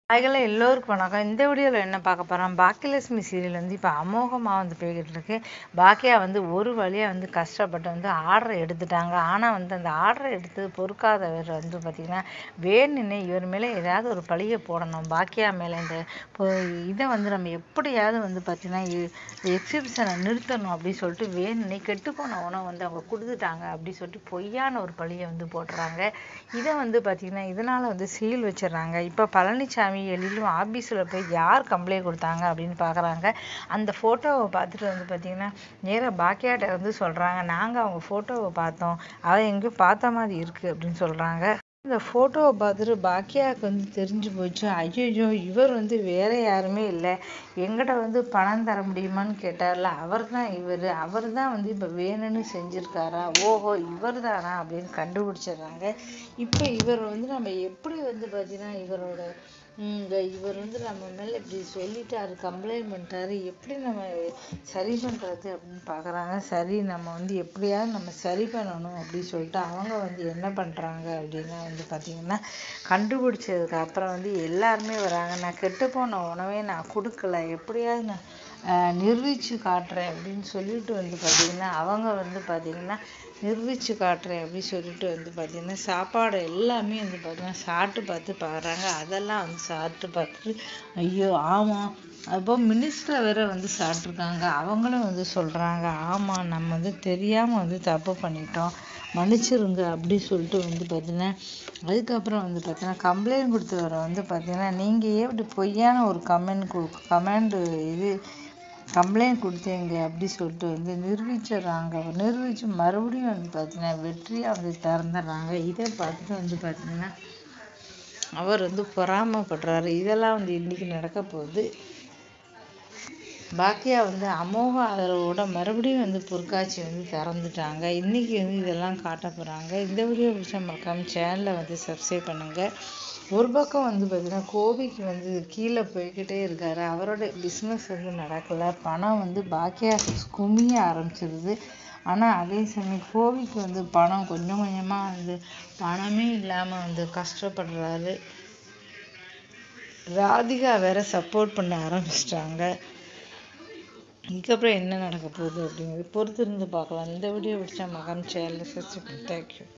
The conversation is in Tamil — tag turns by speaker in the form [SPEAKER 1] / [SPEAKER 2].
[SPEAKER 1] ஹாய்களே எல்லோருக்கும் வணக்கம் இந்த வீடியோவில் என்ன பார்க்க போகிறோம் பாக்கியலட்சுமி சீரியல் வந்து இப்போ அமோகமாக வந்து போய்கிட்டு இருக்கு பாக்கியா வந்து ஒரு வழியாக வந்து கஷ்டப்பட்டு வந்து ஆர்டர் எடுத்துட்டாங்க ஆனால் வந்து அந்த ஆர்டர் எடுத்து பொறுக்காதவர் வந்து பார்த்திங்கன்னா வேணுன்னு இவர் மேலே ஏதாவது ஒரு பழியை போடணும் பாக்கியா மேலே இந்த இப்போ இதை வந்து நம்ம எப்படியாவது வந்து பார்த்திங்கன்னா எக்ஸிபிஷனை நிறுத்தணும் அப்படின்னு சொல்லிட்டு வேணுன்னே கெட்டுப்போன உணவு வந்து அவங்க கொடுத்துட்டாங்க அப்படி சொல்லிட்டு பொய்யான ஒரு பழியை வந்து போடுறாங்க இதை வந்து பார்த்திங்கன்னா இதனால் வந்து சீல் வச்சிடுறாங்க இப்போ பழனிசாமி எழிலும் ஆஃபீஸில் போய் யார் கம்ப்ளைண்ட் கொடுத்தாங்க அப்படின்னு பார்க்குறாங்க அந்த ஃபோட்டோவை பார்த்துட்டு வந்து பார்த்திங்கன்னா நேராக பாக்கியாட்ட வந்து சொல்கிறாங்க நாங்கள் அவங்க ஃபோட்டோவை பார்த்தோம் அதை எங்கேயும் பார்த்த மாதிரி இருக்குது அப்படின்னு சொல்கிறாங்க இந்த ஃபோட்டோவை பார்த்துட்டு பாக்கியாவுக்கு வந்து தெரிஞ்சு போச்சு ஐயோ இவர் வந்து வேற யாருமே இல்லை எங்கிட்ட வந்து பணம் தர முடியுமான்னு கேட்டார்ல அவர் தான் இவர் அவர் தான் வந்து இப்போ வேணும்னு செஞ்சுருக்காரா ஓஹோ இவர் தானா அப்படின்னு கண்டுபிடிச்சிடுறாங்க இப்போ இவர் வந்து நம்ம எப்படி வந்து பார்த்தீங்கன்னா இவரோட இந்த இவர் வந்து நம்ம மேலே இப்படி சொல்லிட்டாரு கம்ப்ளைண்ட் பண்ணிட்டாரு எப்படி நம்ம சரி பண்ணுறது அப்படின்னு பார்க்குறாங்க சரி நம்ம வந்து எப்படியாவது நம்ம சரி பண்ணணும் அப்படின்னு சொல்லிட்டு அவங்க வந்து என்ன பண்ணுறாங்க அப்படின்னா வந்து பார்த்திங்கன்னா கண்டுபிடிச்சதுக்கு அப்புறம் வந்து எல்லாருமே வராங்க நான் கெட்டு போன உணவே நான் கொடுக்கல எப்படியாவது நான் நிரூபித்து காட்டுறேன் அப்படின்னு சொல்லிட்டு வந்து பார்த்திங்கன்னா அவங்க வந்து பார்த்திங்கன்னா நிரூபித்து காட்டுறேன் அப்படின்னு சொல்லிட்டு வந்து பார்த்திங்கன்னா சாப்பாடு எல்லாமே வந்து பார்த்திங்கன்னா சாப்பிட்டு பார்த்து பார்க்குறாங்க அதெல்லாம் வந்து சாப்பிட்டு பார்த்துட்டு ஐயோ ஆமாம் அப்போ மினிஸ்டர் வேற வந்து சாப்பிட்ருக்காங்க அவங்களும் வந்து சொல்கிறாங்க ஆமாம் நம்ம வந்து தெரியாமல் வந்து தப்பு பண்ணிட்டோம் மன்னிச்சிருங்க அப்படி சொல்லிட்டு வந்து பார்த்தீங்கன்னா அதுக்கப்புறம் வந்து பார்த்தீங்கன்னா கம்ப்ளைண்ட் கொடுத்தவரை வந்து பார்த்தீங்கன்னா நீங்கள் ஏன் இப்படி பொய்யான ஒரு கமெண்ட் கமெண்ட் இது கம்ப்ளைண்ட் கொடுத்தீங்க அப்படி சொல்லிட்டு வந்து நிரூபிச்சிடுறாங்க நிரூபித்து மறுபடியும் வந்து பார்த்தீங்கன்னா வெற்றியாக வந்து திறந்துடுறாங்க இதை பார்த்துட்டு வந்து பார்த்தீங்கன்னா அவர் வந்து பொறாமப்படுறாரு இதெல்லாம் வந்து இன்றைக்கி நடக்க போகுது பாக்கியா வந்து அமோக ஆதரவோட மறுபடியும் வந்து பொற்காட்சி வந்து திறந்துட்டாங்க இன்றைக்கி வந்து இதெல்லாம் காட்ட போகிறாங்க இந்த வீடியோ பிடிச்சா மறக்காம சேனலை வந்து சப்ஸ்கிரைப் பண்ணுங்கள் ஒரு பக்கம் வந்து பார்த்திங்கன்னா கோபிக்கு வந்து கீழே போய்கிட்டே இருக்காரு அவரோட பிஸ்னஸ் வந்து நடக்கலை பணம் வந்து பாக்கியா குமிய ஆரம்பிச்சிருது ஆனால் அதே சமயம் கோபிக்கு வந்து பணம் கொஞ்சம் கொஞ்சமாக வந்து பணமே இல்லாமல் வந்து கஷ்டப்படுறாரு ராதிகா வேற சப்போர்ட் பண்ண ஆரம்பிச்சிட்டாங்க இதுக்கப்புறம் என்ன நடக்க போகுது அப்படிங்கிறது பொறுத்து இருந்து பார்க்கலாம் இந்த வீடியோ பிடிச்சா மகன் சேனல் சப்ஸ்கிரைப் தேங்க்யூ